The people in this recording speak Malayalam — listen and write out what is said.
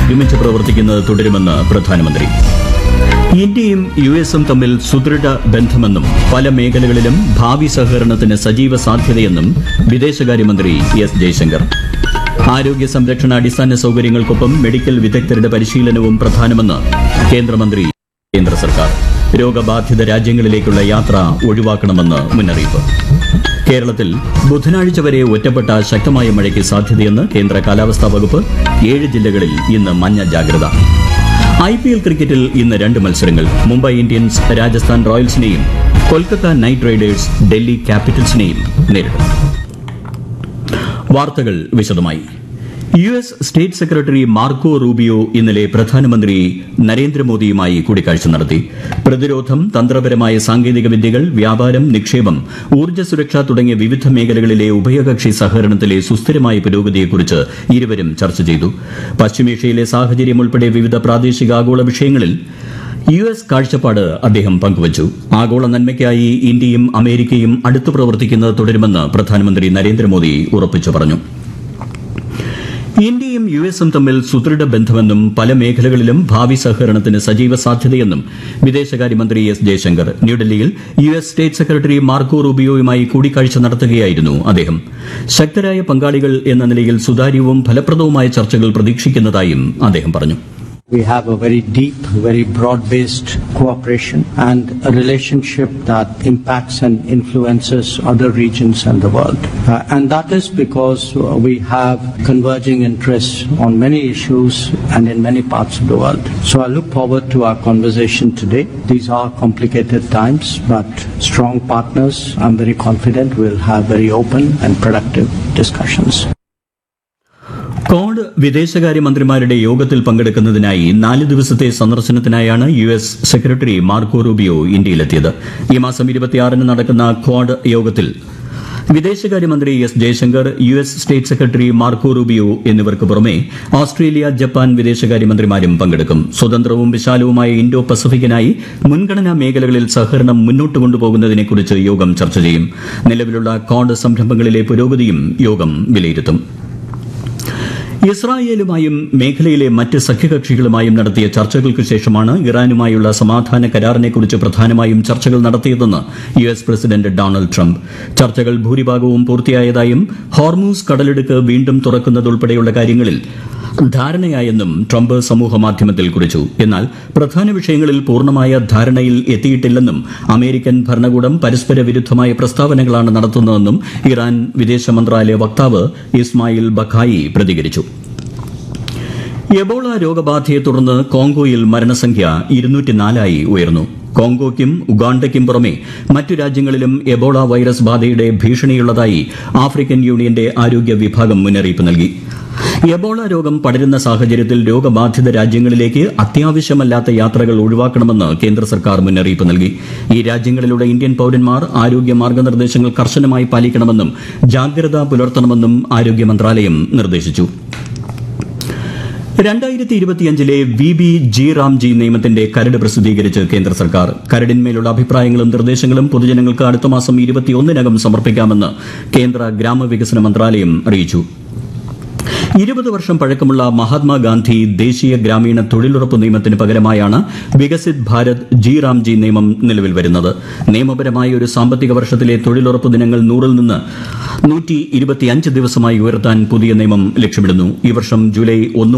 ഒരുമിച്ച് പ്രവർത്തിക്കുന്നത് തുടരുമെന്ന് പ്രധാനമന്ത്രി ഇന്ത്യയും യു എസും തമ്മിൽ സുദൃഢ ബന്ധമെന്നും പല മേഖലകളിലും ഭാവി സഹകരണത്തിന് സജീവ സാധ്യതയെന്നും വിദേശകാര്യമന്ത്രി എസ് ജയശങ്കർ ആരോഗ്യ സംരക്ഷണ അടിസ്ഥാന സൌകര്യങ്ങൾക്കൊപ്പം മെഡിക്കൽ വിദഗ്ധരുടെ പരിശീലനവും പ്രധാനമെന്ന് കേന്ദ്രമന്ത്രി കേന്ദ്ര സർക്കാർ രോഗബാധിത രാജ്യങ്ങളിലേക്കുള്ള യാത്ര ഒഴിവാക്കണമെന്ന് മുന്നറിയിപ്പ് കേരളത്തിൽ ബുധനാഴ്ച വരെ ഒറ്റപ്പെട്ട ശക്തമായ മഴയ്ക്ക് സാധ്യതയെന്ന് കേന്ദ്ര കാലാവസ്ഥാ വകുപ്പ് ഏഴ് ജില്ലകളിൽ ഇന്ന് മഞ്ഞ ജാഗ്രത ഐ പി എൽ ക്രിക്കറ്റിൽ ഇന്ന് രണ്ട് മത്സരങ്ങൾ മുംബൈ ഇന്ത്യൻസ് രാജസ്ഥാൻ റോയൽസിനെയും കൊൽക്കത്ത നൈറ്റ് റൈഡേഴ്സ് ഡൽഹി ക്യാപിറ്റൽസിനെയും നേരിടും വാർത്തകൾ വിശദമായി U S state secretary Marco Rubio ഇന്നലെ പ്രധാനമന്ത്രി നരേന്ദ്രമോദിയുമായി കൂടിക്കാഴ്ച നടത്തി പ്രതിരോധം തന്ത്രപരമായ സാങ്കേതിക വിദ്യകൾ വ്യാപാരം നിക്ഷേപം ഊർജ്ജ സുരക്ഷ തുടങ്ങിയ വിവിധ മേഖലകളിലെ ഉഭയകക്ഷി സഹകരണത്തിലെ സുസ്ഥിരമായ പുരോഗതിയെക്കുറിച്ച് ഇരുവരും ചർച്ച ചെയ്തു പശ്ചിമേഷ്യയിലെ സാഹചര്യം ഉൾപ്പെടെ വിവിധ പ്രാദേശിക ആഗോള വിഷയങ്ങളിൽ യു എസ് കാഴ്ചപ്പാട് അദ്ദേഹം പങ്കുവച്ചു ആഗോള നന്മയ്ക്കായി ഇന്ത്യയും അമേരിക്കയും അടുത്തു പ്രവർത്തിക്കുന്നത് തുടരുമെന്ന് പ്രധാനമന്ത്രി നരേന്ദ്രമോദി ഉറപ്പിച്ചു പറഞ്ഞു ഇന്ത്യയും യു എസും തമ്മിൽ സുദൃഢ ബന്ധമെന്നും പല മേഖലകളിലും ഭാവി സഹകരണത്തിന് സജീവ സാധ്യതയെന്നും വിദേശകാര്യമന്ത്രി എസ് ജയശങ്കർ ന്യൂഡൽഹിയിൽ U S state secretary Marco റൂബിയോയുമായി കൂടിക്കാഴ്ച നടത്തുകയായിരുന്നു അദ്ദേഹം ശക്തരായ പങ്കാളികൾ എന്ന നിലയിൽ സുതാര്യവും ഫലപ്രദവുമായ ചർച്ചകൾ പ്രതീക്ഷിക്കുന്നതായും അദ്ദേഹം പറഞ്ഞു We have a very deep, very broad-based cooperation and a relationship that impacts and influences other regions and the world. Uh, and that is because uh, we have converging interests on many issues and in many parts of the world. So I look forward to our conversation today. These are complicated times, but strong partners, I'm very confident we'll have very open and productive discussions. കോഡ് വിദേശകാര്യമന്ത്രിമാരുടെ യോഗത്തിൽ പങ്കെടുക്കുന്നതിനായി നാല് ദിവസത്തെ സന്ദർശനത്തിനായാണ് U S secretary Marco Rubio ഇന്ത്യയിലെത്തിയത് ഈ മാസം ഇരുപത്തിയാറിന് നടക്കുന്ന ക്വാഡ് യോഗത്തിൽ വിദേശകാര്യമന്ത്രി S Jaishankar U S state secretary Marco Rubio എന്നിവർക്ക് പുറമെ ഓസ്ട്രേലിയ ജപ്പാൻ വിദേശകാര്യമന്ത്രിമാരും പങ്കെടുക്കും സ്വതന്ത്രവും വിശാലവുമായ ഇൻഡോ പസഫിക്കിനായി മുൻഗണനാ മേഖലകളിൽ സഹകരണം മുന്നോട്ട് കൊണ്ടുപോകുന്നതിനെക്കുറിച്ച് യോഗം ചർച്ച ചെയ്യും നിലവിലുള്ള കോഡ് സംരംഭങ്ങളിലെ പുരോഗതിയും യോഗം വിലയിരുത്തും ഇസ്രായേലുമായും മേഖലയിലെ മറ്റ് സഖ്യകക്ഷികളുമായും നടത്തിയ ചർച്ചകൾക്ക് ശേഷമാണ് ഇറാനുമായുള്ള സമാധാന കരാറിനെക്കുറിച്ച് പ്രധാനമായും ചർച്ചകൾ നടത്തിയതെന്ന് U S president Donald Trump ചർച്ചകൾ ഭൂരിഭാഗവും പൂർത്തിയായതായും ഹോർമൂസ് കടലിടുക്ക് വീണ്ടും തുറക്കുന്നതുൾപ്പെടെയുള്ള കാര്യങ്ങളിൽ ധാരണയായെന്നും ട്രംപ് സമൂഹമാധ്യമത്തിൽ കുറിച്ചു എന്നാൽ പ്രധാന വിഷയങ്ങളിൽ പൂർണ്ണമായ ധാരണയിൽ എത്തിയിട്ടില്ലെന്നും അമേരിക്കൻ ഭരണകൂടം പരസ്പര വിരുദ്ധമായ പ്രസ്താവനകളാണ് നടത്തുന്നതെന്നും ഇറാൻ വിദേശ മന്ത്രാലയ വക്താവ് ഇസ്മായിൽ ബഖായി പ്രതികരിച്ചു എബോള രോഗബാധയെ തുടർന്ന് കോങ്കോയിൽ മരണസംഖ്യ ഇരുന്നൂറ്റിനാലായി ഉയർന്നു കോങ്കോയ്ക്കും ഉഗാണ്ടയ്ക്കും പുറമെ മറ്റു രാജ്യങ്ങളിലും എബോള വൈറസ് ബാധയുടെ ഭീഷണിയുള്ളതായി ആഫ്രിക്കൻ യൂണിയന്റെ ആരോഗ്യ വിഭാഗം മുന്നറിയിപ്പ് നൽകി എബോള രോഗം പടരുന്ന സാഹചര്യത്തിൽ രോഗബാധിത രാജ്യങ്ങളിലേക്ക് അത്യാവശ്യമല്ലാത്ത യാത്രകൾ ഒഴിവാക്കണമെന്ന് കേന്ദ്ര സർക്കാർ മുന്നറിയിപ്പ് നൽകി ഈ രാജ്യങ്ങളിലുള്ള ഇന്ത്യൻ പൌരന്മാർ ആരോഗ്യ മാർഗനിർദ്ദേശങ്ങൾ കർശനമായി പാലിക്കണമെന്നും ജാഗ്രത പുലർത്തണമെന്നും ആരോഗ്യ മന്ത്രാലയം നിർദ്ദേശിച്ചു രണ്ടായിരത്തി ഇരുപത്തിയഞ്ചിലെ വി ബി ജി റാംജി നിയമത്തിന്റെ കരട് പ്രസിദ്ധീകരിച്ച് കേന്ദ്ര സർക്കാർ കരടിന്മേലുള്ള അഭിപ്രായങ്ങളും നിർദ്ദേശങ്ങളും പൊതുജനങ്ങൾക്ക് അടുത്ത മാസം ഇരുപത്തിയൊന്നിനകം സമർപ്പിക്കാമെന്ന് കേന്ദ്ര ഗ്രാമവികസന മന്ത്രാലയം അറിയിച്ചു ഇരുപത് വർഷം പഴക്കമുള്ള മഹാത്മാഗാന്ധി ദേശീയ ഗ്രാമീണ തൊഴിലുറപ്പ് നിയമത്തിന് പകരമായാണ് വികസിത് ഭാരത് ജി റാംജി നിയമം നിലവിൽ വരുന്നത് നിയമപരമായ ഒരു സാമ്പത്തിക വർഷത്തിലെ തൊഴിലുറപ്പ് ദിനങ്ങൾ നൂറിൽ നിന്ന് നൂറ്റി ഇരുപത്തിയഞ്ച് ദിവസമായി ഉയർത്താൻ പുതിയ നിയമം ലക്ഷ്യമിടുന്നു ഈ വർഷം ജൂലൈ ഒന്ന്